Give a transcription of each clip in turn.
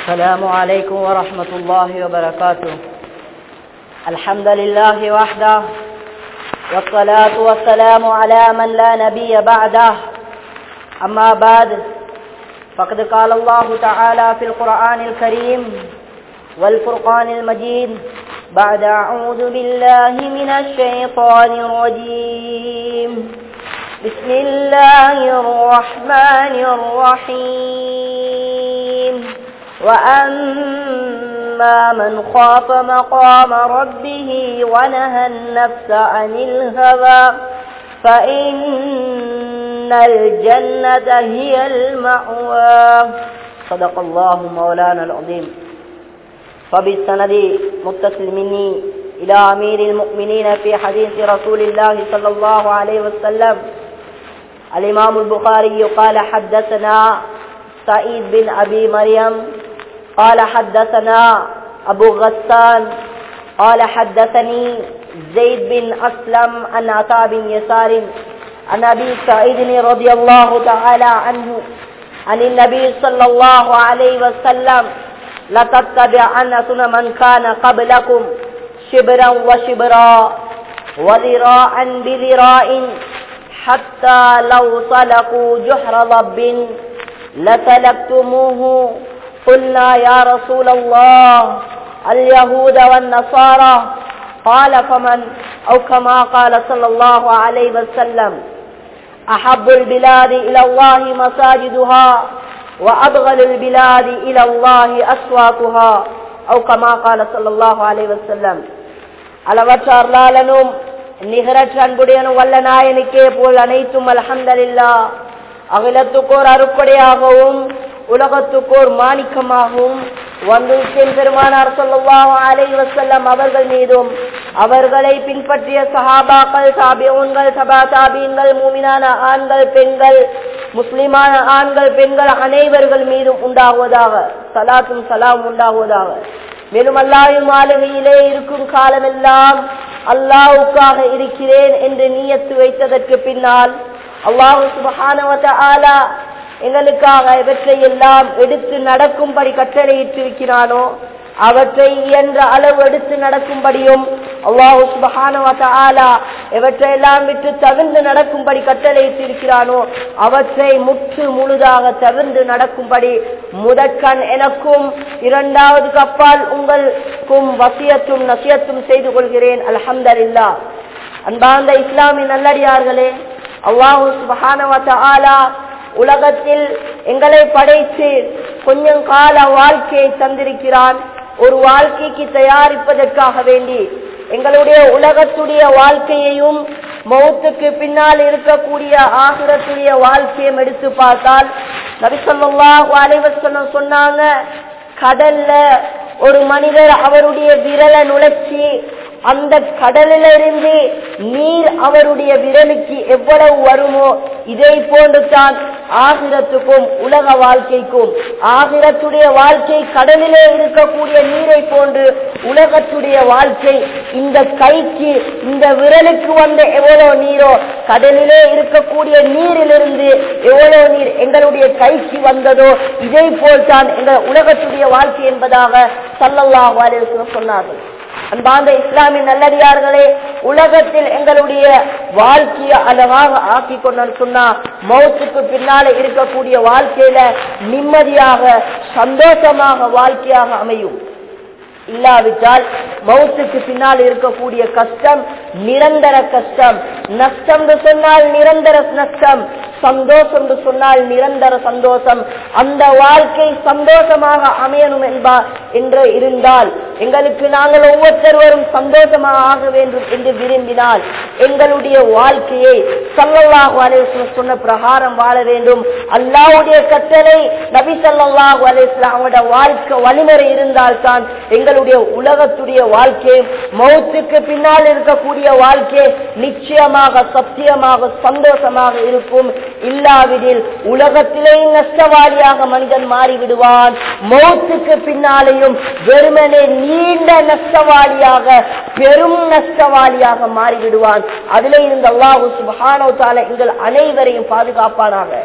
السلام عليكم ورحمة الله وبركاته الحمد لله وحده والصلاة والسلام على من لا نبي بعده أما بعد فقد قال الله تعالى في القرآن الكريم والفرقان المجيد بعد أعوذ بالله من الشيطان الرجيم بسم الله الرحمن الرحيم وأما من خاف مقام ربه ونهى النفس عن الهوى فإن الجنة هي المأوى صدق الله مولانا العظيم فبالسند متصل مني إلى أمير المؤمنين في حديث رسول الله صلى الله عليه وسلم الإمام البخاري قال حدثنا سعيد بن أبي مريم قال حدثنا أبو غسان قال حدثني زيد بن أسلم عن عطاء بن يسار عن أبي سعيد رضي الله تعالى عنه عن النبي صلى الله عليه وسلم لتتبعن سنن من كان قبلكم شبرا وشبرا وذراعا بذراع حتى لو سلكوا جحر ضب لسلكتموه قلنا يا رسول الله اليهود والنصارى قال فمن أو كما قال صلى الله عليه وسلم أحب البلاد إلى الله مساجدها وأبغل البلاد إلى الله أسواقها أو كما قال صلى الله عليه وسلم அளவற்ற அருளாளனும் நிகரற்ற அன்புடையனும் வல்ல நாயனுக்கே போல் அனைத்தும் அலமதல்லா அகிலத்துக்கோர் அருப்படையாகவும் உலகத்துக்கோர் மாணிக்கமாகவும் வந்து பெருமானார் சொல்லுவாக அலை வசல்லம் அவர்கள் மீதும் அவர்களை பின்பற்றிய சஹாபாக்கள் சாபியன்கள் சபா சாபியங்கள் மூமினான ஆண்கள் பெண்கள் முஸ்லிமான ஆண்கள் பெண்கள் அனைவர்கள் மீதும் உண்டாகுவதாக சலாத்தும் சலாம் உண்டாகுவதாக மேலும் அல்லாஹின் மாளிகையிலே இருக்கும் காலமெல்லாம் அல்லாவுக்காக இருக்கிறேன் என்று நீயத்து வைத்ததற்கு பின்னால் அல்லாஹு சுபஹானவத ஆலா எங்களுக்காக இவற்றை எல்லாம் எடுத்து நடக்கும்படி கட்டளையிட்டிருக்கிறானோ அவற்றை இயன்ற அளவு எடுத்து நடக்கும்படியும் அல்லாஹு சுபஹானவா எவற்றையெல்லாம் விட்டு தவிர்ந்து நடக்கும்படி கட்டளையிட்டிருக்கிறானோ அவற்றை முற்று முழுதாக தவிர்ந்து நடக்கும்படி முதற்கண் எனக்கும் இரண்டாவது கப்பால் உங்களுக்கும் வசியத்தும் நசியத்தும் செய்து கொள்கிறேன் அலமதல்லா அன்பார்ந்த இஸ்லாமின் நல்லடியார்களே அல்லாஹு சுபஹானவா உலகத்தில் எங்களை படைத்து கொஞ்சம் கால வாழ்க்கையை தந்திருக்கிறான் ஒரு வாழ்க்கைக்கு தயாரிப்பதற்காக வேண்டி எங்களுடைய உலகத்துடைய வாழ்க்கையையும் மௌத்துக்கு பின்னால் இருக்கக்கூடிய ஆசுரத்துடைய வாழ்க்கையும் எடுத்து பார்த்தால் நபிசல்லா அலைவசனம் சொன்னாங்க கடல்ல ஒரு மனிதர் அவருடைய விரலை நுழைச்சி அந்த கடலிலிருந்து நீர் அவருடைய விரலுக்கு எவ்வளவு வருமோ இதை போன்று தான் ஆகிரத்துக்கும் உலக வாழ்க்கைக்கும் ஆகிரத்துடைய வாழ்க்கை கடலிலே இருக்கக்கூடிய நீரை போன்று உலகத்துடைய வாழ்க்கை இந்த கைக்கு இந்த விரலுக்கு வந்த எவ்வளவு நீரோ கடலிலே இருக்கக்கூடிய நீரிலிருந்து எவ்வளவு நீர் எங்களுடைய கைக்கு வந்ததோ இதே போல் தான் எங்கள் உலகத்துடைய வாழ்க்கை என்பதாக சல்லல்லா சொன்னார்கள் அன்பாந்த இஸ்லாமின் நல்லடியார்களே உலகத்தில் எங்களுடைய வாழ்க்கையை அழகாக ஆக்கி கொண்டு சொன்னா மௌத்துக்கு பின்னால இருக்கக்கூடிய வாழ்க்கையில நிம்மதியாக சந்தோஷமாக வாழ்க்கையாக அமையும் இல்லாவிட்டால் மௌத்துக்கு பின்னால் இருக்கக்கூடிய கஷ்டம் நிரந்தர கஷ்டம் நஷ்டம் என்று சொன்னால் நிரந்தர நஷ்டம் சந்தோஷம் என்று சொன்னால் நிரந்தர சந்தோஷம் அந்த வாழ்க்கை சந்தோஷமாக அமையணும் என்பா என்று இருந்தால் எங்களுக்கு நாங்கள் ஒவ்வொருத்தருவரும் சந்தோஷமாக ஆக வேண்டும் என்று விரும்பினால் எங்களுடைய வாழ்க்கையை சல்லல்லாஹு அலேஸ்லம் சொன்ன பிரகாரம் வாழ வேண்டும் அல்லாவுடைய கட்டளை நபி சல்லாஹூ அலேஸ்லாமோட வாழ்க்கை வழிமுறை இருந்தால்தான் எங்களுடைய உலகத்துடைய வாழ்க்கை மௌத்துக்கு பின்னால் இருக்கக்கூடிய வாழ்க்கை நிச்சயமாக சத்தியமாக சந்தோஷமாக இருக்கும் இல்லாவிடில் உலகத்திலேயும் நஷ்டவாளியாக மனிதன் மாறிவிடுவான் மௌத்துக்கு பின்னாலேயும் வெறுமனே நீண்ட நஷ்டவாளியாக பெரும் நஷ்டவாளியாக மாறிவிடுவான் அதிலே இருந்து அல்லாஹு சுபஹானோ தால எங்கள் அனைவரையும் பாதுகாப்பானாக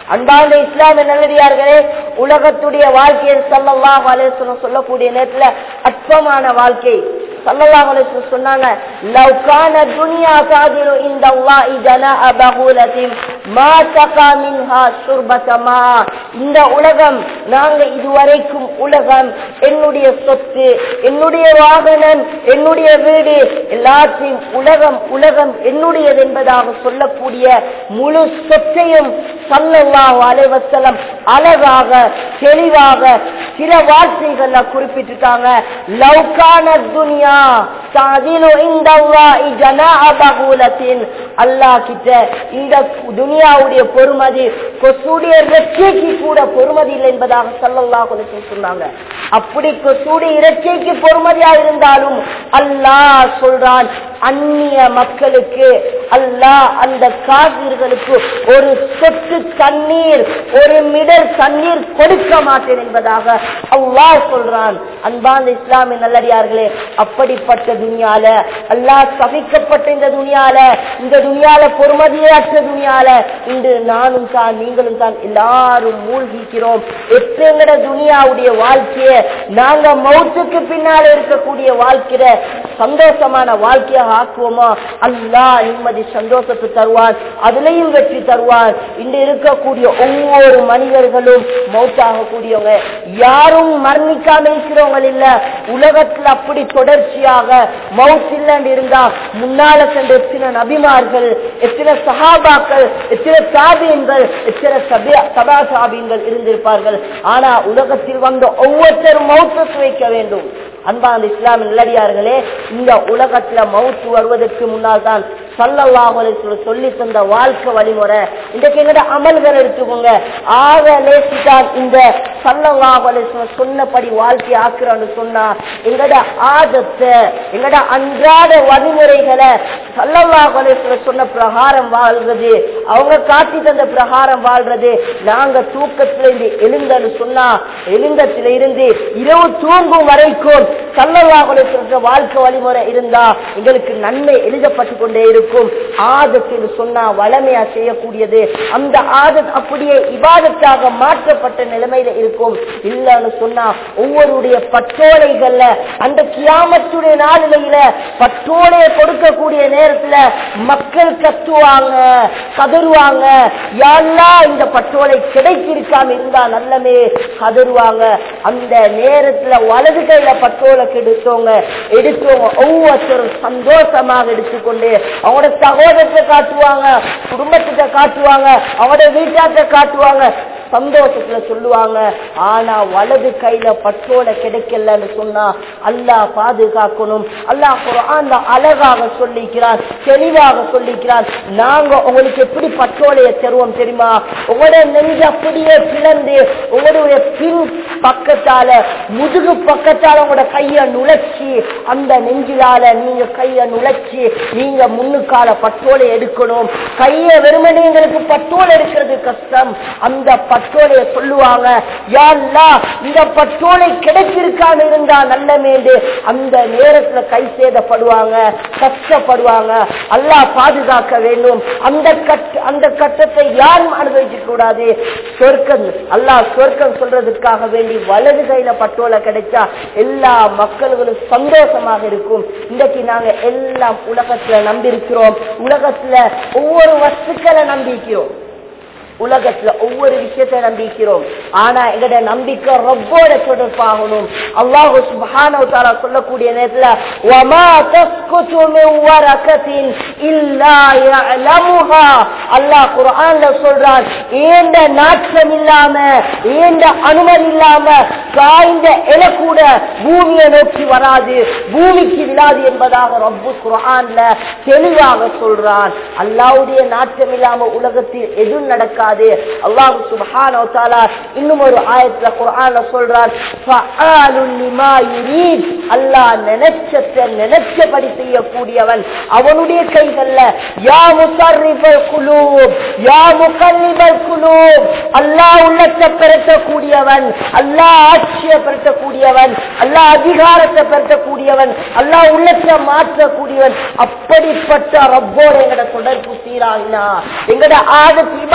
அன்பார்ந்த இஸ்லாமிய நல்லடியார்களே உலகத்துடைய வாழ்க்கையை சல்லல்லாஹு அலைஹி வஸல்லம் சொல்லக்கூடிய நேரத்துல அற்பமான வாழ்க்கை சல்லல்லாஹு அலைஹி வஸல்லம் சொன்னாங்க லவ் கான துன்யா தாதிரு இந்த அல்லாஹி ஜனாஅ பஹூலத்தின் மா தகா மின்ஹா ஷுர்பதமா இந்த உலகம் நாங்க இதுவரைக்கும் உலகம் என்னுடைய சொத்து என்னுடைய வாகனம் என்னுடைய வீடு எல்லாத்தையும் உலகம் உலகம் என்னுடையது என்பதாக சொல்லக்கூடிய முழு சொத்தையும் சல்லல்லாஹு அலைஹி வஸல்லம் அழகாக தெளிவாக சில வார்த்தைகள்ல குறிப்பிட்டிருக்காங்க லவ்கான துனியா தாதிலு இந்த அல்லாஹி ஜனாஅ பஹூலத்தின் அல்லாஹ் கிட்ட இந்த துனியாவுடைய பொறுமதி கொசுடைய இறைச்சிக்கு கூட பொறுமதி இல்லை என்பதாக சல்லல்லாஹு அலைஹி வஸல்லம் சொன்னாங்க அப்படி கொசுடைய இறைச்சிக்கு பொறுமதியா இருந்தாலும் அல்லாஹ் சொல்றான் அந்நிய மக்களுக்கு அல்லாஹ் அந்த காவிர்களுக்கு ஒரு சொட்டு தண்ணீர் ஒரு மிடர் தண்ணீர் கொடுக்க மாட்டேன் என்பதாக அல்லாஹ் சொல்றான் அன்பாந்த இஸ்லாமிய நல்லடியார்களே அப்படிப்பட்ட துணியால அல்லாஹ் சபிக்கப்பட்ட இந்த துணியால இந்த துணியால பொறுமதியற்ற துணியால இன்று நானும் தான் நீங்களும் தான் எல்லாரும் மூழ்கிக்கிறோம் எத்தங்கட துனியாவுடைய வாழ்க்கைய நாங்க மௌத்துக்கு பின்னால இருக்கக்கூடிய வாழ்க்கைய சந்தோஷமான வாழ்க்கையாக ஆக்குவோமா அல்லாஹ் நிம்மதி சந்தோஷத்தை தருவான் அதுலயும் வெற்றி தருவான் இன்று இருக்கக்கூடிய ஒவ்வொரு மனிதர்களும் மௌத்தாக கூடியவங்க யாரும் மரணிக்காம இருக்கிறவங்க இல்ல உலகத்துல அப்படி தொடர்ச்சியாக மவுத் இல்லன்னு இருந்தா முன்னால சென்ற எத்தனை நபிமார்கள் எத்தனை சஹாபாக்கள் எத்தனை சாபியன்கள் எத்தனை சபா சபா சாபியன்கள் இருந்திருப்பார்கள் ஆனா உலகத்தில் வந்த ஒவ்வொருத்தரும் மௌத்தத்து வைக்க வேண்டும் அன்பான இஸ்லாம் நல்லடியார்களே இந்த உலகத்துல மவுத்து வருவதற்கு முன்னால் தான் சல்லல்லாஹு சொல்லி தந்த வாழ்க்கை வழிமுறை இன்றைக்கு எங்கட அமல்கள் எடுத்துக்கோங்க ஆக லேசிதான் இந்த சல்லல்லாஹு சொன்னபடி வாழ்க்கை ஆக்குறான்னு சொன்னா எங்கட ஆதத்தை எங்கட அன்றாட வழிமுறைகளை சல்லல்லாஹு சொன்ன பிரகாரம் வாழ்றது அவங்க காட்டி தந்த பிரகாரம் வாழ்றது நாங்க தூக்கத்துல இருந்து எழுந்தன்னு சொன்னா எழுந்தத்துல இருந்து இரவு தூங்கும் வரைக்கும் சல்லல்லாஹு சொல்ற வாழ்க்கை வழிமுறை இருந்தா எங்களுக்கு நன்மை எழுதப்பட்டு கொண்டே இருக்கும் ஆதத்தில் சொன்னா வளமையா செய்யக்கூடியது அந்த ஆதத் அப்படியே இபாதத்தாக மாற்றப்பட்ட நிலைமையில இருக்கும் இல்லன்னு சொன்னா ஒவ்வொருடைய பட்டோலைகள்ல அந்த கியாமத்துடைய நாளிலையில பட்டோலைய கொடுக்கக்கூடிய நேரத்துல மக்கள் கத்துவாங்க கதறுவாங்க யாரெல்லாம் இந்த பட்டோலை கிடைச்சிருக்காம இருந்தா நல்லமே கதறுவாங்க அந்த நேரத்துல வலது கையில பட்டோலை கெடுத்தவங்க எடுத்தவங்க ஒவ்வொருத்தரும் சந்தோஷமாக எடுத்துக்கொண்டு அவங்களோட சகோதரத்தை காட்டுவாங்க குடும்பத்தை காட்டுவாங்க அவங்களோட வீட்டாத்தை காட்டுவாங்க சந்தோஷத்துல சொல்லுவாங்க ஆனா வலது கையில பட்டோல கிடைக்கலன்னு சொன்னா அல்லாஹ் பாதுகாக்கணும் அல்லாஹ் குரான்ல அழகாக சொல்லிக்கிறான் தெளிவாக சொல்லிக்கிறான் நாங்க உங்களுக்கு எப்படி பட்டோலைய தருவோம் தெரியுமா உங்களோட நெஞ்சு அப்படியே பிளந்து உங்களுடைய பின் பக்கத்தால முதுகு பக்கத்தால உங்களோட கைய நுழைச்சி அந்த நெஞ்சிலால நீங்க கைய நுழைச்சி நீங்க முன்னுக்கால பட்டோலை எடுக்கணும் கைய வெறுமனே எங்களுக்கு பட்டோலை எடுக்கிறது கஷ்டம் அந்த பட்டோலைய சொல்லுவாங்க யாருலா இந்த பட்டோலை கிடைச்சிருக்காம இருந்தா நல்ல மேண்டு அந்த நேரத்துல கை சேதப்படுவாங்க கஷ்டப்படுவாங்க அல்லாஹ் பாதுகாக்க வேண்டும் அந்த கட் அந்த கட்டத்தை யாரும் அனுபவிக்க கூடாது சொர்க்கம் அல்லாஹ் சொர்க்கம் சொல்றதுக்காக வேண்டி வலது கையில பட்டோலை கிடைச்சா எல்லா மக்களும் சந்தோஷமாக இருக்கும் இன்றைக்கு நாங்க எல்லாம் உலகத்துல நம்பி இருக்கிறோம் உலகத்துல ஒவ்வொரு வஸ்துக்களை நம்பிக்கிறோம் உலகத்துல ஒவ்வொரு விஷயத்தை நம்பிக்கிறோம் ஆனா எங்கட நம்பிக்கை ரப்போட தொடர்பாகணும் அல்லாஹு சுப்ஹானஹு தஆலா சொல்லக்கூடிய நேரத்துல வமா தஸ்குது மின் வரகத்தின் இல்லா யஅலமுஹா அல்லாஹ் குர்ஆன்ல சொல்றான் ஏண்ட நாட்டம் இல்லாம ஏண்ட அனுமதி இல்லாம காய்ந்த இல கூட பூமியை நோக்கி வராது பூமிக்கு விழாது என்பதாக ரப்பு குர்ஆன்ல தெளிவாக சொல்றான் அல்லாஹ்வுடைய நாட்டம் இல்லாம உலகத்தில் எதுவும் நடக்காது கூடாது அல்லாஹ் சுப்ஹானஹு வ தஆலா இன்னும் ஒரு ஆயத்துல குர்ஆன்ல சொல்றான் ஃபஆலுன் லிமா யுரீத் அல்லாஹ் நினைச்சத நினைச்சபடி செய்யக்கூடியவன் அவனுடைய கைகள்ல யா முஸர்ரிஃபல் குலூப் யா முகல்லிபல் குலூப் அல்லாஹ் உள்ளத்தை பெருக்கக்கூடியவன் அல்லாஹ் ஆட்சியை பெருக்கக்கூடியவன் அல்லாஹ் அதிகாரத்தை பெருக்கக்கூடியவன் அல்லாஹ் உள்ளத்தை மாற்றக்கூடியவன் அப்படிப்பட்ட ரப்போட எங்கட தொடர்பு சீராகினா எங்கட ஆதத் இபாதத்தை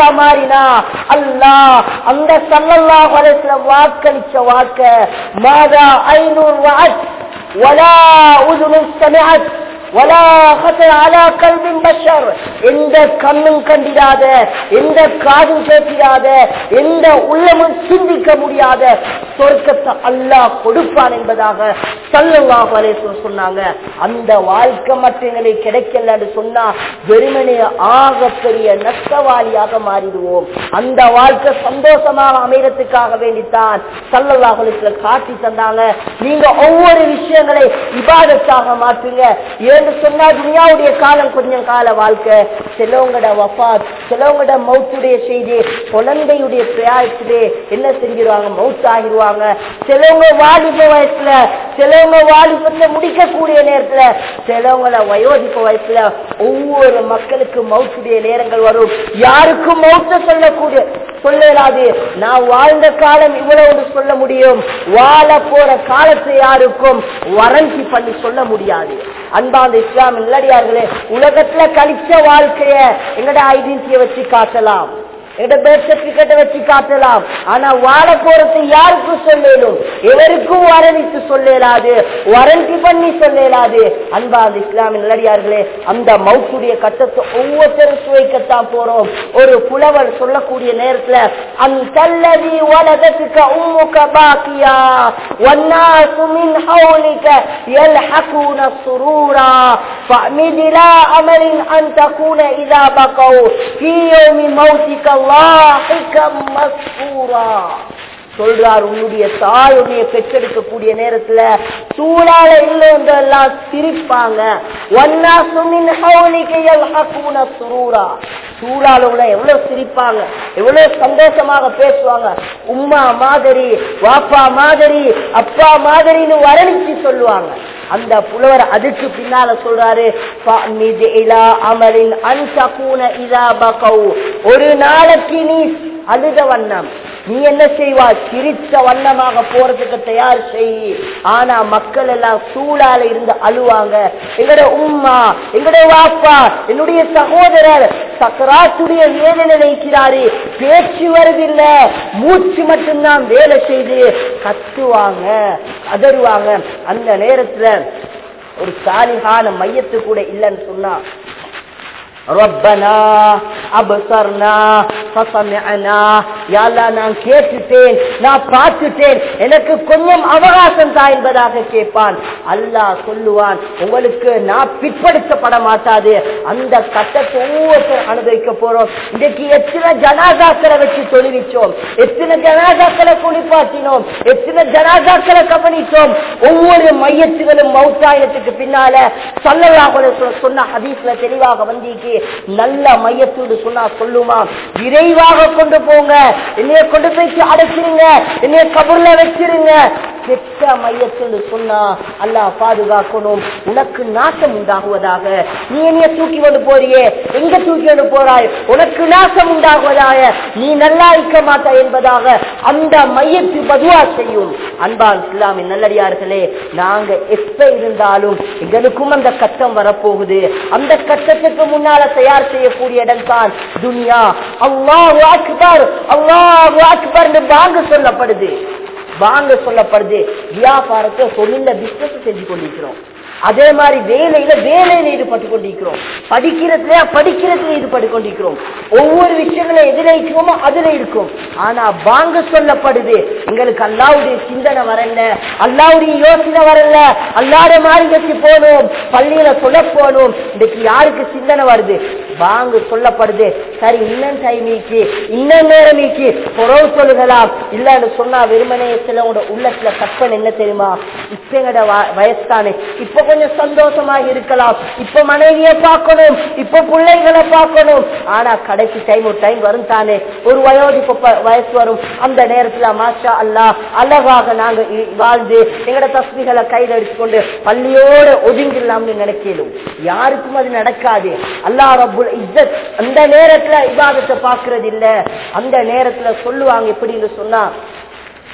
மாறினா அல்லாஹ் அந்த சல்லல்லாஹு அலைஹி வஸல்லம் வாக்களிச்ச வாக்க மாதா ஐநூறு வாட் ولا أذن سمعت ولا خطر على قلب بشر எந்த கண்ணும் கண்டிடாத எந்த காதும் கேட்கிறாத எந்த உள்ளமும் சிந்திக்க முடியாத சொர்க்கத்தை அல்லாஹ் கொடுப்பான் என்பதாக சல்லல்லாஹு அலைஹி வஸல்லம் சொன்னாங்க அந்த வாழ்க்கை மட்டும் எங்களுக்கு கிடைக்கலன்னு சொன்னா வெறுமனே ஆக பெரிய நஷ்டவாளியாக மாறிடுவோம் அந்த வாழ்க்கை சந்தோஷமாக அமைறதுக்காக வேண்டித்தான் சல்லல்லாஹு அலைஹி வஸல்லம் காட்டி தந்தாங்க நீங்க ஒவ்வொரு விஷயங்களை இபாதத்தாக மாற்றுங்க ஏன்னு சொன்னா துனியாவுடைய காலம் கொஞ்சம் கால வாழ்க்கை சிலவங்கட வஃபாத் சிலவங்கட மௌத்துடைய செய்தி குழந்தையுடைய பிரயாயத்திலே என்ன செஞ்சிருவாங்க மவுத் ஆகிருவாங்க சிலவங்க வாலிப வயசுல சிலவங்க வாலிபத்தை முடிக்கக்கூடிய நேரத்துல சிலவங்கள வயோதிப வயசுல ஒவ்வொரு மக்களுக்கு மவுத்துடைய நேரங்கள் வரும் யாருக்கும் மௌத்த சொல்லக்கூடிய சொல்லலாது நான் வாழ்ந்த காலம் இவ்வளவு சொல்ல முடியும் வாழ போற காலத்தை யாருக்கும் வரஞ்சி பண்ணி சொல்ல முடியாது அன்பாந்த இஸ்லாம் நல்லடியார்களே உலகத்துல கழிச்ச வாழ்க்கைய எங்கட ஐடென்டிட்டியை வச்சு காட்டலாம் எங்கட பேர்த் சர்டிபிகேட்டை வச்சு காட்டலாம் ஆனா வாழ போறது யாருக்கும் சொல்லலும் எவருக்கும் வரணித்து சொல்லலாது வரண்டி பண்ணி சொல்லலாது அன்பா அந்த இஸ்லாமின் நல்லடியார்களே அந்த மவுத்துடைய கட்டத்தை ஒவ்வொருத்தரும் சுவைக்கத்தான் போறோம் ஒரு புலவர் சொல்லக்கூடிய நேரத்துல அந்தல்லதி வலதத்துக்க உம்முக பாக்கியா والناس من حولك يلحقون السرورا فاعمد لا أمل أن تكون إذا بقوا في يوم موتك لاحقا مسرورا சொல்றார் உன்னுடைய தாய் உன்னைய பெற்றெடுக்கக்கூடிய நேரத்துல சூழால இல்லைன்றெல்லாம் சிரிப்பாங்க ஒன்னா சுமின் ஹவுலிகையல் ஹக்கூன சுரூரா சூழாலுல எவ்வளவு சிரிப்பாங்க எவ்வளவு சந்தோஷமாக பேசுவாங்க உம்மா மாதிரி வாப்பா மாதிரி அப்பா மாதிரின்னு வரணிச்சு சொல்லுவாங்க அந்த புலவர் அதுக்கு பின்னால சொல்றாரு அமரின் அன்சகூன இதா பகௌ ஒரு நாளைக்கு நீ அழுத வண்ணம் நீ என்ன செய்வா சிரிச்ச வண்ணமாக போறதுக்கு தயார் செய் ஆனா மக்கள் எல்லாம் சூழால இருந்து அழுவாங்க எங்கட உம்மா எங்கட வாப்பா என்னுடைய சகோதரர் சக்கராத்துடைய வேதனை நினைக்கிறாரு பேச்சு வருதில்லை மூச்சு மட்டும்தான் வேலை செய்து கத்துவாங்க கதறுவாங்க அந்த நேரத்துல ஒரு சாலிகான மையத்து கூட இல்லைன்னு சொன்னா ரப்பனா அபசர்னா ஃபசமிஅனா யா அல்லாஹ் நான் கேட்டுட்டேன் நான் பார்த்துட்டேன் எனக்கு கொஞ்சம் அவகாசம் தா என்பதாக கேட்பான் அல்லாஹ் சொல்லுவான் உங்களுக்கு நான் பிற்படுத்தப்பட மாட்டாது அந்த கட்டத்தை ஒவ்வொருத்தர் அனுபவிக்க போறோம் இன்னைக்கு எத்தனை ஜனாதாக்களை வச்சு தொழுவிச்சோம் எத்தனை ஜனாதாக்களை குளிப்பாட்டினோம் எத்தனை ஜனாதாக்களை கவனித்தோம் ஒவ்வொரு மையத்துகளும் மௌத்தாயினத்துக்கு பின்னால சல்லல்லாஹு சொன்ன ஹதீஸ்ல தெளிவாக வந்திக்கு நல்ல மையத்தோடு சொன்னா சொல்லுமா விரைவாக கொண்டு போங்க என்னைய கொண்டு போய் அடைச்சிருங்க என்னைய கபூர்ல வச்சிருங்க கெட்ட மையத்தோடு சொன்னா அல்லாஹ் பாதுகாக்கணும் உனக்கு நாசம் உண்டாகுவதாக நீ என்னைய தூக்கி கொண்டு போறியே எங்க தூக்கி கொண்டு போறாய் உனக்கு நாசம் உண்டாகுவதாக நீ நல்லா இருக்க மாட்டாய் என்பதாக அந்த மையத்து பதுவா செய்யும் அன்பான் இஸ்லாமின் நல்லடியார்களே நாங்க எப்ப இருந்தாலும் எங்களுக்கும் அந்த கட்டம் வரப்போகுது அந்த கட்டத்துக்கு முன்னால தயார் செய்யக்கூடிய இடம் தான் துனியா அல்லாஹு அக்பர் அல்லாஹு அக்பர் பாங்கு சொல்லப்படுது வாங்க சொல்லப்படுது வியாபாரத்தை தொழில பிசினஸ் செஞ்சு கொண்டிருக்கிறோம் அதே மாதிரி வேலையில வேலையில ஈடுபட்டு கொண்டிருக்கிறோம் படிக்கிறதுல படிக்கிறதுல ஈடுபட்டு கொண்டிருக்கிறோம் ஒவ்வொரு விஷயங்களை எதிர இருக்கிறோமோ அதுல இருக்கும் ஆனா வாங்க சொல்லப்படுது எங்களுக்கு அல்லாவுடைய சிந்தனை வரல அல்லாவுடைய யோசனை வரல அல்லாத மாதிரி வச்சு போகணும் பள்ளியில சொல்ல போகணும் இன்னைக்கு யாருக்கு சிந்தனை வருது வாங்க சொல்லப்படுது சரி இன்னும் டைமிக்கு இன்னும் நேரமிக்கு புறவு சொல்லுகலாம் இல்லன்னு சொன்னா வெறுமனே சிலவோட உள்ளத்துல கற்பனை என்ன தெரியுமா இப்ப எங்கட வயசுதானே இப்ப கொஞ்சம் சந்தோஷமாக இருக்கலாம் இப்ப மனைவியை பார்க்கணும் இப்ப பிள்ளைகளை பார்க்கணும் ஆனா கடைசி டைம் ஒரு டைம் வரும் தானே ஒரு வயோதிப்ப வயசு வரும் அந்த நேரத்துல மாஷா அல்லா அழகாக நாங்க வாழ்ந்து எங்கட தஸ்மிகளை கையில் அடிச்சுக்கொண்டு பள்ளியோட ஒதுங்கிடலாம்னு நினைக்கலும் யாருக்கும் அது நடக்காது அல்லா ரபுல் இஸ்ஸத் அந்த நேரத்துல இபாதத்தை பாக்குறது இல்ல அந்த நேரத்துல சொல்லுவாங்க எப்படின்னு சொன்னா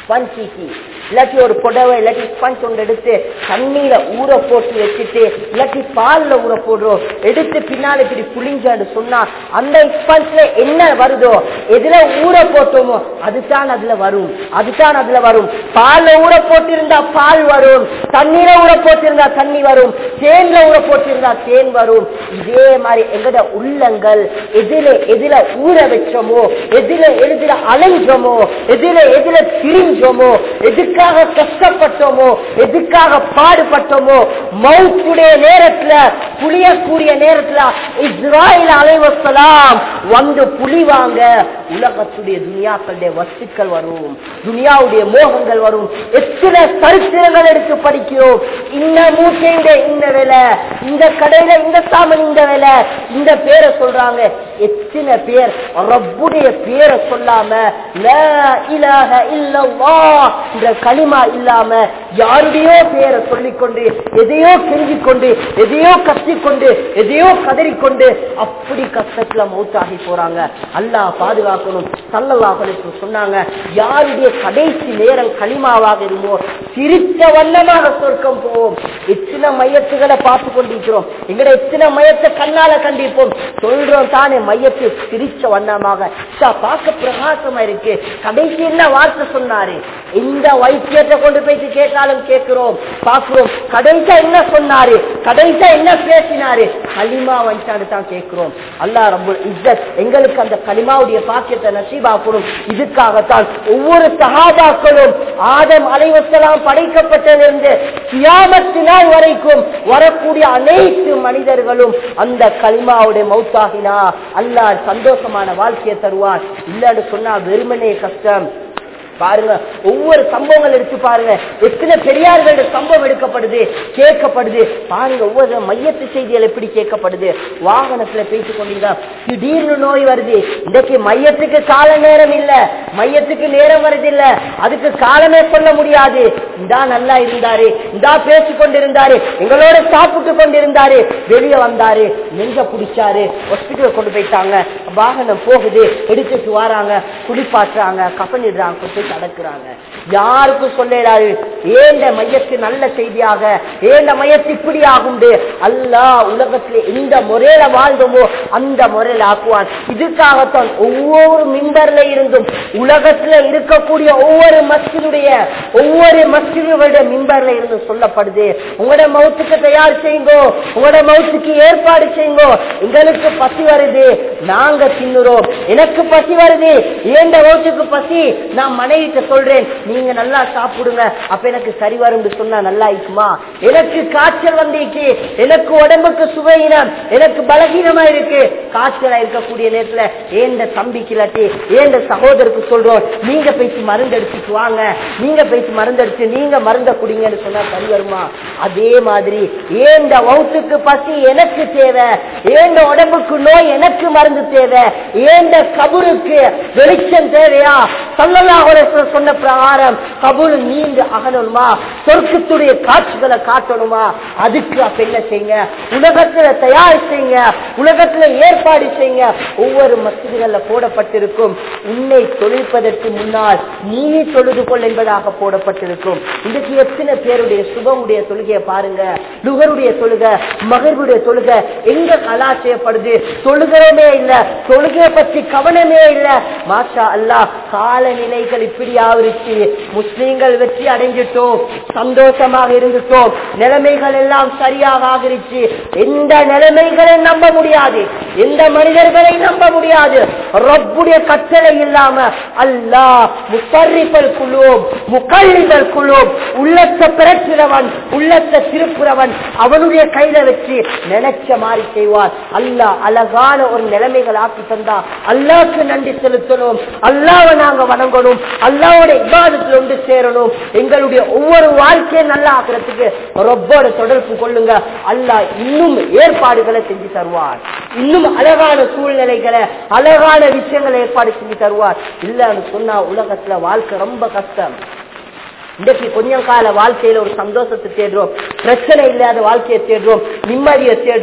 ஸ்பஞ்சிக்கு இல்லாட்டி ஒரு புடவை இல்லாட்டி ஸ்பஞ்ச் ஒன்று எடுத்து தண்ணீர ஊற போட்டு வச்சுட்டு இல்லாட்டி பால்ல ஊற போடுறோம் எடுத்து பின்னால இப்படி புளிஞ்சான்னு சொன்னா அந்த ஸ்பஞ்ச்ல என்ன வருதோ எதுல ஊற போட்டோமோ அதுதான் அதுல வரும் அதுதான் அதுல வரும் பால்ல ஊற போட்டிருந்தா பால் வரும் தண்ணீர ஊற போட்டிருந்தா தண்ணி வரும் தேன்ல ஊற போட்டிருந்தா தேன் வரும் இதே மாதிரி எங்கட உள்ளங்கள் எதில எதில ஊற வச்சோமோ எதில எதில அலைஞ்சோமோ எதில எதில திரிஞ்சோமோ எதுக்காக கஷ்டப்பட்டோமோ எதுக்காக பாடுபட்டோமோ மவுத்துடைய நேரத்துல புளியக்கூடிய நேரத்துல இஸ்ராயல் அலைவசலாம் வந்து புலிவாங்க உலகத்துடைய துனியாக்களுடைய வஸ்துக்கள் வரும் துனியாவுடைய மோகங்கள் வரும் எத்தனை சரித்திரங்கள் எடுத்து படிக்கிறோம் இந்த மூட்டையுடைய இந்த விலை இந்த கடையில இந்த சாமன் இந்த விலை இந்த பேரை சொல்றாங்க எத்தனை பேர் ரப்புடைய பேரை சொல்லாம லா இலாஹ இல்லல்லாஹ் என்ற களிமா இல்லாம யாருடையோ பேரை சொல்லிக்கொண்டு எதையோ கெஞ்சிக்கொண்டு எதையோ கத்திக்கொண்டு எதையோ கதறிக்கொண்டு அப்படி கஷ்டத்துல மௌத்தாகி போறாங்க அல்லாஹ் பாதுகாக்கணும் சல்லல்லாஹு அலைஹி வஸல்லம் சொன்னாங்க யாருடைய கடைசி நேரம் களிமாவாக இருமோ சிரித்த வண்ணமாக சொர்க்கம் போவோம் எத்தனை மையத்துகளை பார்த்து கொண்டிருக்கிறோம் எங்கட எத்தனை மையத்தை கண்ணால கண்டிருப்போம் சொல்றோம் தானே மையத்தை சிரிச்ச வண்ணமாக சா, பார்க்க பிரகாசமா இருக்கு கடைசி என்ன வார்த்தை சொன்னாரு இந்த வைத்தியத்தை கொண்டு போயிட்டு கேட்டாலும் கேட்கிறோம் பார்க்கிறோம் கடைசியா என்ன சொன்னாரு கடைசியா என்ன பேசினாரு களிமா வந்துட்டான்னு தான் கேட்கிறோம் அல்லாஹ் ரப்பல் இஸ்ஸத் எங்களுக்கு அந்த களிமாவுடைய பாக்கியத்தை நசீபாக்கணும் இதுக்காகத்தான் ஒவ்வொரு சகாபாக்களும் ஆதம் அலைவசலாம் படைக்கப்பட்டதிலிருந்து கியாமத்து நாள் வரைக்கும் வரக்கூடிய அனைத்து மனிதர்களும் அந்த களிமாவுடைய மௌத்தாகினா அல்லாஹ் சந்தோஷமான வாழ்க்கையை தருவார் இல்லன்னு சொன்னா வெறுமனே கஷ்டம் பாருங்க ஒவ்வொரு சம்பவங்கள் எடுத்து பாருங்க எத்தனை பெரியார்களுடைய சம்பவம் எடுக்கப்படுது கேட்கப்படுது பாருங்க ஒவ்வொரு மையத்து செய்திகள் எப்படி கேட்கப்படுது வாகனத்துல பேசிக் கொண்டீங்க திடீர்னு நோய் வருது இன்றைக்கு மையத்துக்கு கால நேரம் இல்ல மையத்துக்கு நேரம் வருது இல்ல அதுக்கு காலமே சொல்ல முடியாது இந்தா நல்லா இருந்தாரு இந்தா பேசிக் கொண்டிருந்தாரு எங்களோட சாப்பிட்டு கொண்டிருந்தாரு வெளியே வந்தாரு நெஞ்ச பிடிச்சாரு ஹாஸ்பிட்டல் கொண்டு போயிட்டாங்க வாகனம் போகுது எடுத்துட்டு வராங்க குளிப்பாட்டுறாங்க கப்பனிடுறாங்க கொண்டு போய் அடக்குறாங்க யாருக்கும் சொல்லிடாது ஏண்ட மையத்து நல்ல செய்தியாக ஏண்ட மையத்து இப்படி ஆகுண்டு அல்லாஹ் உலகத்துல எந்த முறையில வாழ்ந்தோமோ அந்த முறையில ஆக்குவான் இதுக்காகத்தான் ஒவ்வொரு மிம்பர்ல இருந்தும் உலகத்துல இருக்கக்கூடிய ஒவ்வொரு மஸ்ஜிதுடைய ஒவ்வொரு மஸ்ஜிதுடைய மிம்பர்ல இருந்து சொல்லப்படுது உங்களோட மவுத்துக்கு தயார் செய்யுங்கோ உங்களோட மவுத்துக்கு ஏற்பாடு செய்யுங்கோ எங்களுக்கு பசி வருது நாங்க தின்னுறோம் எனக்கு பசி வருது ஏண்ட மவுத்துக்கு பசி நான் மனைவிட்ட சொல்றேன் நீங்க நல்லா சாப்பிடுங்க அப்ப எனக்கு சரி வரும்னு சொன்னா நல்லா இருக்குமா எனக்கு காய்ச்சல் வந்திருக்கு எனக்கு உடம்புக்கு சுவையினம் எனக்கு பலகீனமா இருக்கு காய்ச்சலா இருக்கக்கூடிய நேரத்துல ஏண்ட தம்பிக்கு இல்லாட்டி ஏண்ட சகோதரருக்கு சொல்றோம் நீங்க போயிட்டு மருந்து அடிச்சுட்டு வாங்க நீங்க போயிட்டு மருந்து அடிச்சு நீங்க மருந்த குடிங்கன்னு சொன்னா சரி வருமா அதே மாதிரி ஏண்ட வவுத்துக்கு பசி எனக்கு தேவை ஏண்ட உடம்புக்கு நோய் எனக்கு மருந்து தேவை ஏண்ட கபருக்கு வெளிச்சம் தேவையா சல்லல்லாஹு அலைஹி வஸல்லம் சொன்ன பிரகாரம் கபூல் நீண்டு அகணுமா சொர்க்கத்துடைய காட்சிகளை காட்டணுமா அதுக்கு அப்ப என்ன செய்யுங்க உலகத்துல தயார் செய்யுங்க உலகத்துல ஏற்பாடு செய்யுங்க ஒவ்வொரு மசிதிகள்ல போடப்பட்டிருக்கும் உன்னை தொழிற்பதற்கு முன்னால் நீ தொழுது கொள் என்பதாக போடப்பட்டிருக்கும் இதுக்கு எத்தனை பேருடைய சுபமுடைய தொழுகையை பாருங்க நுகருடைய தொழுகை மகருடைய தொழுகை எங்க கலா செய்யப்படுது தொழுகிறோமே இல்ல தொழுகையை பற்றி கவனமே இல்ல மாஷா அல்லாஹ் காலநிலைகள் இப்படி ஆவிருச்சு முஸ்லீம்கள் வெற்றி அடைஞ்சிட்டோம் சந்தோஷமாக இருந்துட்டோம் நிலைமைகள் எல்லாம் சரியாக ஆகிருச்சு எந்த நிலைமைகளை நம்ப முடியாது எந்த மனிதர்களை நம்ப முடியாது ரப்புடைய கட்டளை இல்லாம அல்லாஹ் முத்தரிப்பல் குழுவும் முக்கல்லிபல் குழுவும் உள்ளத்தை பிறக்கிறவன் உள்ளத்தை திருப்புறவன் அவனுடைய கையில வச்சு நினைச்ச மாதிரி செய்வான் அல்லாஹ் அழகான ஒரு நிலைமைகள் ஆக்கி தந்தா அல்லாஹ்க்கு நன்றி செலுத்தணும் அல்லாவை நாங்க வணங்கணும் அல்லாவோட இபாதத்தில் ஒன்று சேரணும் எங்களுடைய ஒவ்வொரு வாழ்க்கையை நல்லா ஆக்குறதுக்கு ரொப்போட தொடர்பு கொள்ளுங்க அல்லாஹ் இன்னும் ஏற்பாடுகளை செஞ்சு தருவார் இன்னும் அழகான சூழ்நிலைகளை அழகான விஷயங்களை ஏற்பாடு செஞ்சு தருவார் இல்லன்னு சொன்னா உலகத்துல வாழ்க்கை ரொம்ப கஷ்டம் இன்றைக்கு கொஞ்சம் கால வாழ்க்கையில ஒரு சந்தோஷத்தை தேடுறோம் பிரச்சனை இல்லாத வாழ்க்கையை தேடுறோம் நிம்மதியை தேடுறோம்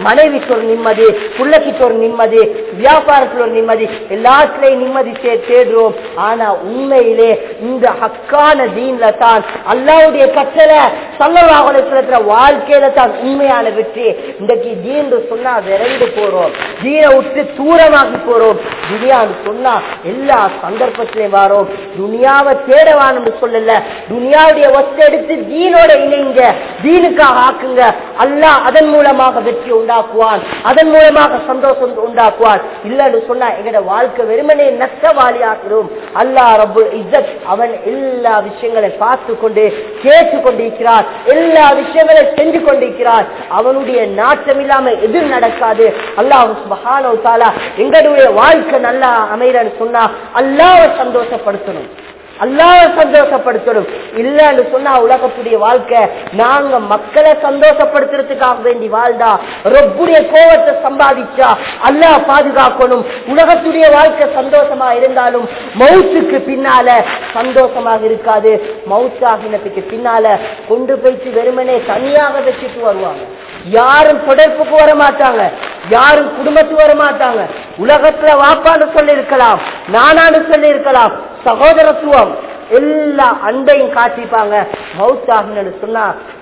மனைவிக்கு ஒரு நிம்மதி பிள்ளைக்கு ஒரு நிம்மதி வியாபாரத்தில் ஒரு நிம்மதி எல்லாத்துலயும் நிம்மதி தே- தேடுறோம் ஆனா உண்மையிலே இந்த ஹக்கான தீன்ல தான் அல்லாவுடைய கட்டளை சல்லவாகுலத்துல வாழ்க்கையில தான் உண்மையான வெற்றி இன்றைக்கு தீன் சொன்னா விரைந்து போறோம் தீனை விட்டு தூரமாகி போறோம் துனியான்னு சொன்னா எல்லா சந்தர்ப்பத்திலையும் வரோம் துனியாவை தேடவான்னு சொல்லல துனியாவுடைய ஒத்த எடுத்து தீனோட இணைங்க தீனுக்காக ஆக்குங்க அல்லாஹ் அதன் மூலமாக வெற்றி உண்டாக்குவான் அதன் மூலமாக சந்தோஷம் உண்டாக்குவான் இல்லன்னு சொன்னா எங்கட வாழ்க்கை வெறுமனே நஷ்டவாளி ஆக்கிறோம் அல்லாஹ் ரப்பு இஸ்ஸத் அவன் எல்லா விஷயங்களை பார்த்து கொண்டு கேட்டு கொண்டிருக்கிறார் எல்லா விஷயங்களையும் செஞ்சு கொண்டிருக்கிறார் அவனுடைய நாட்டம் இல்லாம எதிர் நடக்காது அல்லாஹ் சுபஹானஹு வ தஆலா எங்களுடைய வாழ்க்கை நல்லா அமைறன்னு சொன்னா அல்லாஹ்வை சந்தோஷப்படுத்தணும் அல்லாஹ் சந்தோஷப்படுத்தணும் இல்லன்னு சொன்னா உலகத்துடைய வாழ்க்கை நாங்க மக்களை சந்தோஷப்படுத்துறதுக்காக வேண்டி வாழ்ந்தா ரொப்புடைய கோவத்தை சம்பாதிச்சா அல்லாஹ் பாதுகாக்கணும் உலகத்துடைய வாழ்க்கை சந்தோஷமா இருந்தாலும் மவுத்துக்கு பின்னால சந்தோஷமாக இருக்காது மவுத்தாகினத்துக்கு பின்னால கொண்டு போயிட்டு வெறுமனே தனியாக வச்சுட்டு வருவாங்க யாரும் தொடர்புக்கு வர மாட்டாங்க யாரும் குடும்பத்துக்கு வர மாட்டாங்க உலகத்துல வாப்பான்னு சொல்லி இருக்கலாம் நானான்னு சொல்லி இருக்கலாம் சகோதரத்துவம் எல்லா அன்பையும் காட்டிப்பாங்க மவுத்தாகினு சொன்னா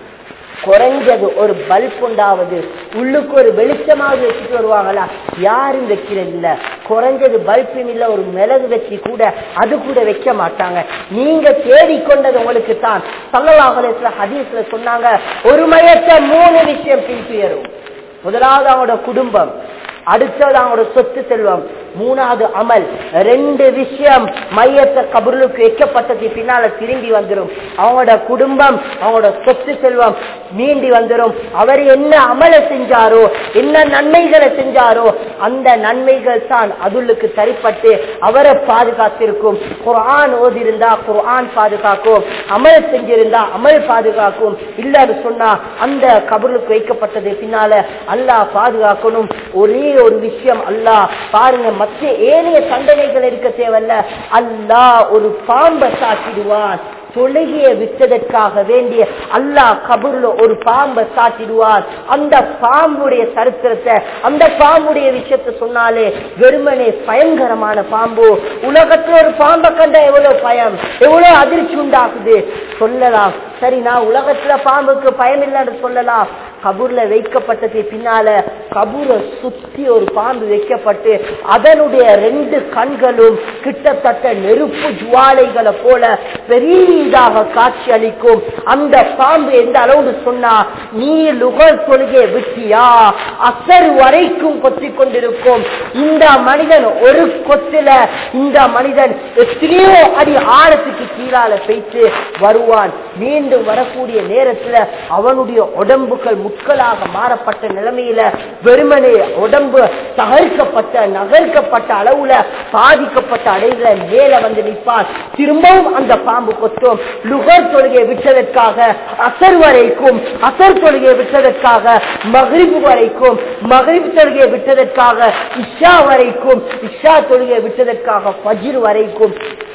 குறைஞ்சது ஒரு பல்ப் உண்டாவது உள்ளுக்கு ஒரு வெளிச்சமாவது வச்சுட்டு வருவாங்களா யாரும் வைக்கிறது இல்ல குறைஞ்சது பல்பும் இல்ல ஒரு மிளகு வச்சு கூட அது கூட வைக்க மாட்டாங்க நீங்க தேடிக்கொண்டது உங்களுக்கு தான் சல்லல்லாஹுல ஹதீஸ்ல சொன்னாங்க ஒரு மையத்தை மூணு விஷயம் பின்துயரும் முதலாவது அவங்களோட குடும்பம் அடுத்தது அவங்களோட சொத்து செல்வம் மூணாவது அமல் ரெண்டு விஷயம் மையத்தை கபருளுக்கு வைக்கப்பட்டது பின்னால திரும்பி வந்துடும் அவங்களோட குடும்பம் அவங்களோட சொத்து செல்வம் மீண்டி வந்துடும் அவர் என்ன அமலை செஞ்சாரோ என்ன நன்மைகளை செஞ்சாரோ அந்த நன்மைகள் தான் அதுளுக்கு சரிப்பட்டு அவரை பாதுகாத்திருக்கும் குர்ஆன் ஓதிருந்தா குர்ஆன் பாதுகாக்கும் அமல் செஞ்சிருந்தா அமல் பாதுகாக்கும் இல்லன்னு சொன்னா அந்த கபருளுக்கு வைக்கப்பட்டது பின்னால அல்லாஹ் பாதுகாக்கணும் ஒரே ஒரு விஷயம் அல்லாஹ் பாருங்க மற்ற ஏனைய தண்டனைகள் இருக்க தேவையில்ல அல்லாஹ் ஒரு பாம்பை சாட்டிடுவான் தொழுகையை விட்டதற்காக வேண்டிய அல்லாஹ் கபூர்ல ஒரு பாம்பை சாட்டிடுவார் அந்த பாம்புடைய சரித்திரத்தை அந்த பாம்புடைய விஷயத்தை சொன்னாலே வெறுமனே பயங்கரமான பாம்பு உலகத்துல ஒரு பாம்பை கண்ட எவ்வளவு பயம் எவ்வளவு அதிர்ச்சி உண்டாகுது சொல்லலாம் சரி நான் உலகத்துல பாம்புக்கு பயம் இல்லைன்னு சொல்லலாம் கபூர்ல வைக்கப்பட்டது பின்னால கபூரை சுத்தி ஒரு பாம்பு வைக்கப்பட்டு அதனுடைய ரெண்டு கண்களும் கிட்டத்தட்ட நெருப்பு ஜுவாலைகளை போல பெரியதாக காட்சி அளிக்கும் அந்த பாம்பு எந்த அளவுன்னு சொன்னா நீ லுகல் தொழுகை விட்டியா அசர் வரைக்கும் கொத்திக் கொண்டிருக்கும் இந்த மனிதன் ஒரு கொத்தில இந்த மனிதன் எத்தனையோ அடி ஆழத்துக்கு கீழால போயிட்டு வருவான் மீண்டும் வரக்கூடிய நேரத்துல அவனுடைய உடம்புகள் முட்களாக மாறப்பட்ட நிலைமையில வெறுமனே உடம்பு தகர்க்கப்பட்ட நகர்க்கப்பட்ட அளவுல பாதிக்கப்பட்ட அடையில மேல வந்து நிற்பான் திரும்பவும் அந்த பாம்பு கொத்தும் லுகர் தொழுகை விட்டதற்காக அசர் வரைக்கும் அசர் தொழுகை விட்டதற்காக மகிழ்வு வரைக்கும் மகிழ்வு தொழுகை விட்டதற்காக இஷா வரைக்கும் இஷா தொழுகை விட்டதற்காக ஃபஜ்ர் வரைக்கும்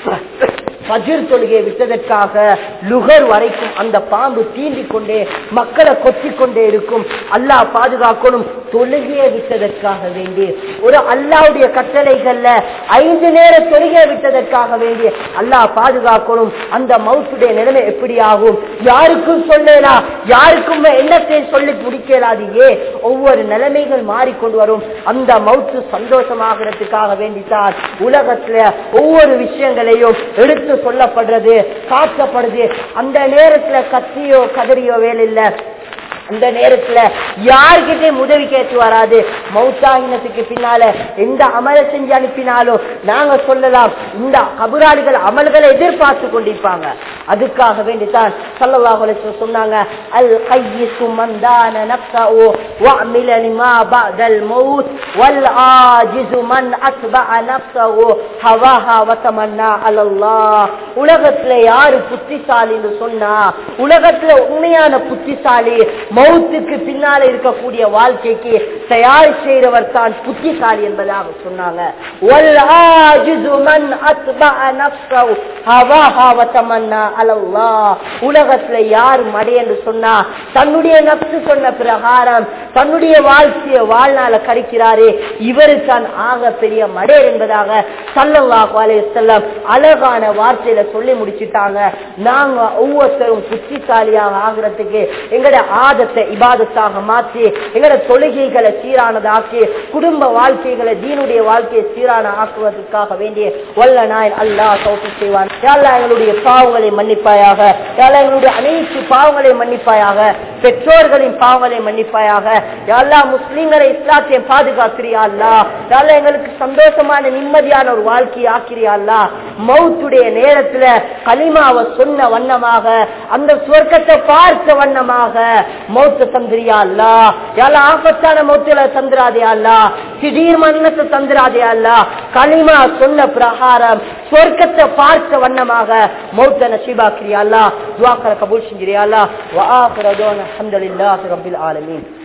ஃபஜ்ர் தொழுகையை விட்டதற்காக லுகர் வரைக்கும் அந்த பாம்பு தீண்டிக் கொண்டே மக்களை கொத்திக் கொண்டே இருக்கும் அல்லாஹ் பாதுகாக்கணும் தொழுகையை விட்டதற்காக வேண்டி ஒரு அல்லாவுடைய கட்டளைகள்ல ஐந்து நேர தொழுகையை விட்டதற்காக வேண்டி அல்லாஹ் பாதுகாக்கணும் அந்த மவுத்துடைய நிலைமை எப்படி ஆகும் யாருக்கும் சொல்லலாம் யாருக்கும் என்னத்தை சொல்லி முடிக்கலாது ஏ ஒவ்வொரு நிலைமைகள் மாறிக்கொண்டு வரும் அந்த மவுத்து சந்தோஷமாகிறதுக்காக வேண்டித்தான் உலகத்துல ஒவ்வொரு விஷயங்களையும் எடுத்து சொல்லப்படுறது காட்டப்படுது அந்த நேரத்துல கத்தியோ கதறியோ வேலையில்லை அந்த நேரத்துல யார்கிட்டயும் உதவி கேட்டு வராது மௌத்தாகினத்துக்கு பின்னால எந்த அமலை செஞ்சு அனுப்பினாலும் நாங்க சொல்லலாம் இந்த கபுராளிகள் அமல்களை எதிர்பார்த்து கொண்டிருப்பாங்க அதுக்காக வேண்டித்தான் சல்லல்லாஹு அலைஹி வஸல்லம் சொன்னாங்க அல் கையிசு மந்தான நஃப்ஸஹு வஅமில லிமா பஅதல் மௌத் வல் ஆஜிசு மன் அஸ்பஅ நஃப்ஸஹு ஹவாஹா வதமன்னா அலல்லாஹ் உலகத்துல யாரு புத்திசாலின்னு சொன்னா உலகத்துல உண்மையான புத்திசாலி மௌத்துக்கு பின்னால இருக்கக்கூடிய வாழ்க்கைக்கு தயார் செய்கிறவர் தான் புத்திசாலி என்பதாக சொன்னாங்க வல் ஆஜிசு மன் அத்பஅ நஃப்ஸஹு ஹவாஹா வ தமன்னா அலல்லாஹ் உலகத்துல யார் மடை என்று சொன்னா தன்னுடைய நப்சு சொன்ன பிரகாரம் தன்னுடைய வாழ்க்கைய வாழ்நாள கழிக்கிறாரே இவரு தான் ஆக பெரிய மடை என்பதாக சல்லல்லாஹு அலைஹி வஸல்லம் அழகான வார்த்தையில சொல்லி முடிச்சிட்டாங்க நாங்க ஒவ்வொருத்தரும் புத்திசாலியாக ஆகிறதுக்கு எங்கட ஆதத்தை இபாதத்தாக மாற்றி எங்கட தொழுகைகளை சீரானதாக்கி குடும்ப வாழ்க்கைகளை தீனுடைய வாழ்க்கையை சீரான ஆக்குவதற்காக வேண்டிய வல்ல நாய் அல்லாஹ் சௌத்தி செய்வான் யாழ்லா எங்களுடைய பாவங்களை மன்னிப்பாயாக யாழ்லா எங்களுடைய அனைத்து பாவங்களை மன்னிப்பாயாக பெற்றோர்களின் பாவங்களை மன்னிப்பாயாக யாழ்லா முஸ்லீம்களை இஸ்லாத்தையும் பாதுகாக்கிறியா அல்லா யாழ்லா எங்களுக்கு சந்தோஷமான நிம்மதியான ஒரு வாழ்க்கையை ஆக்கிறியா அல்லா மௌத்துடைய நேரத்துல கலிமாவை சொன்ன வண்ணமாக அந்த சொர்க்கத்தை பார்த்த வண்ணமாக மௌத்த தந்திரியா அல்லா யாழ்லா ஆபத்தான மௌத்துல தந்திராதே அல்லா திடீர் மரணத்தை தந்திராதே அல்லா களிமா சொன்ன பிரகாரம் சொர்க்கத்தை பார்த்த வண்ணமாக மௌத்த நசீபாக்கிறியா அல்லா துவாக்கரை கபூல் செஞ்சிரியா அல்லா வஆகிர தௌனா அல்ஹம்துலில்லாஹி ரப்பில் ஆலமீன்